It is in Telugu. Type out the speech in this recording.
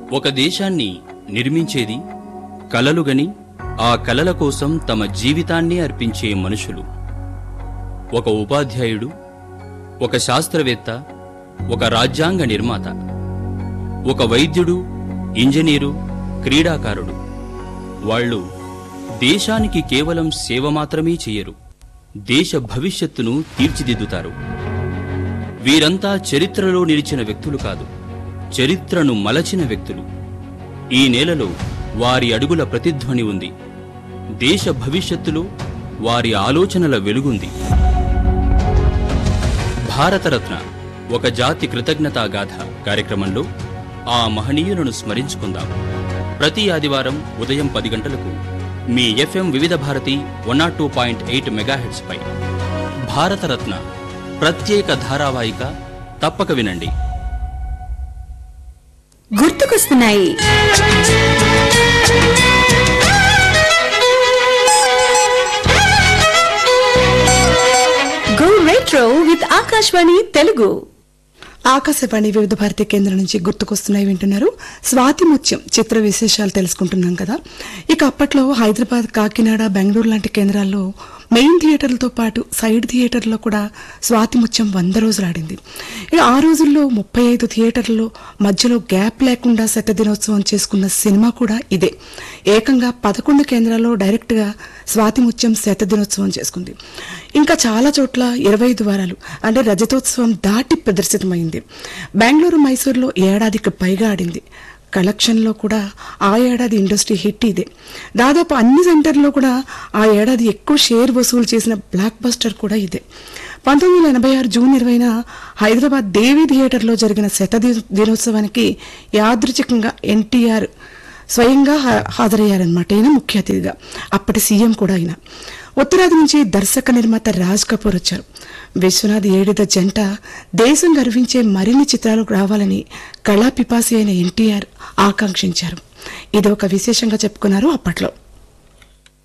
ఒక దేశాన్ని నిర్మించేది కలలుగని ఆ కలల కోసం తమ జీవితాన్ని అర్పించే మనుషులు ఒక ఉపాధ్యాయుడు ఒక శాస్త్రవేత్త ఒక రాజ్యాంగ నిర్మాత ఒక వైద్యుడు ఇంజనీరు క్రీడాకారుడు వాళ్ళు దేశానికి కేవలం సేవ మాత్రమే చేయరు దేశ భవిష్యత్తును తీర్చిదిద్దుతారు వీరంతా చరిత్రలో నిలిచిన వ్యక్తులు కాదు చరిత్రను మలచిన వ్యక్తులు ఈ నేలలో వారి అడుగుల ప్రతిధ్వని ఉంది దేశ భవిష్యత్తులో వారి ఆలోచనల వెలుగుంది భారతరత్న ఒక జాతి కృతజ్ఞతా గాథ కార్యక్రమంలో ఆ మహనీయులను స్మరించుకుందాం ప్రతి ఆదివారం ఉదయం పది గంటలకు మీ FM Vividh Bharati one naught two point eight megahertz పై భారతరత్న ప్రత్యేక ధారావాహిక తప్పక వినండి గుర్తుకొస్తున్నాయి go retro with Akashvani Telugu Akashvani Vividh Bharati కేంద్రం నుంచి గుర్తుకొస్తున్నాయి వింటున్నారు స్వాతి ముత్యం చిత్ర విశేషాలు తెలుసుకుంటున్నాం కదా ఇక అప్పట్లో హైదరాబాద్ కాకినాడ బెంగళూరు లాంటి కేంద్రాల్లో మెయిన్ థియేటర్లతో పాటు సైడ్ థియేటర్లో కూడా స్వాతి ముత్యం వంద రోజులు ఆడింది ఇక ఆ రోజుల్లో ముప్పై ఐదు థియేటర్లలో మధ్యలో గ్యాప్ లేకుండా శత దినోత్సవం చేసుకున్న సినిమా కూడా ఇదే ఏకంగా పదకొండు కేంద్రాల్లో డైరెక్ట్గా స్వాతి ముత్యం శత దినోత్సవం చేసుకుంది ఇంకా చాలా చోట్ల ఇరవై ఐదు వారాలు అంటే రజతోత్సవం దాటి ప్రదర్శితమైంది బెంగళూరు మైసూరులో ఏడాదికి పైగా ఆడింది కలెక్షన్లో కూడా ఆ ఏడాది ఇండస్ట్రీ హిట్ ఇదే దాదాపు అన్ని సెంటర్లో కూడా ఆ ఏడాది ఎక్కువ షేర్ వసూలు చేసిన బ్లాక్ బస్టర్ కూడా ఇదే పంతొమ్మిది వందల ఎనభై ఆరు జూన్ ఇరవైన హైదరాబాద్ దేవి థియేటర్లో జరిగిన శత ది- దినోత్సవానికి యాదృచ్ఛికంగా ఎన్టీఆర్ స్వయంగా హా- హాజరయ్యారనమాట ఈయన ముఖ్య అతిథిగా అప్పటి సీఎం కూడా ఆయన ఉత్తరాది నుంచి దర్శక నిర్మాత రాజ్ కపూర్ వచ్చారు విశ్వనాథ్ ఏడిద జంట దేశం గర్వించే మరిన్ని చిత్రాలు రావాలని కళా పిపాసి అయిన ఎన్టీఆర్ ఆకాంక్షించారు ఇది ఒక విశేషంగా చెప్పుకున్నారు అప్పట్లో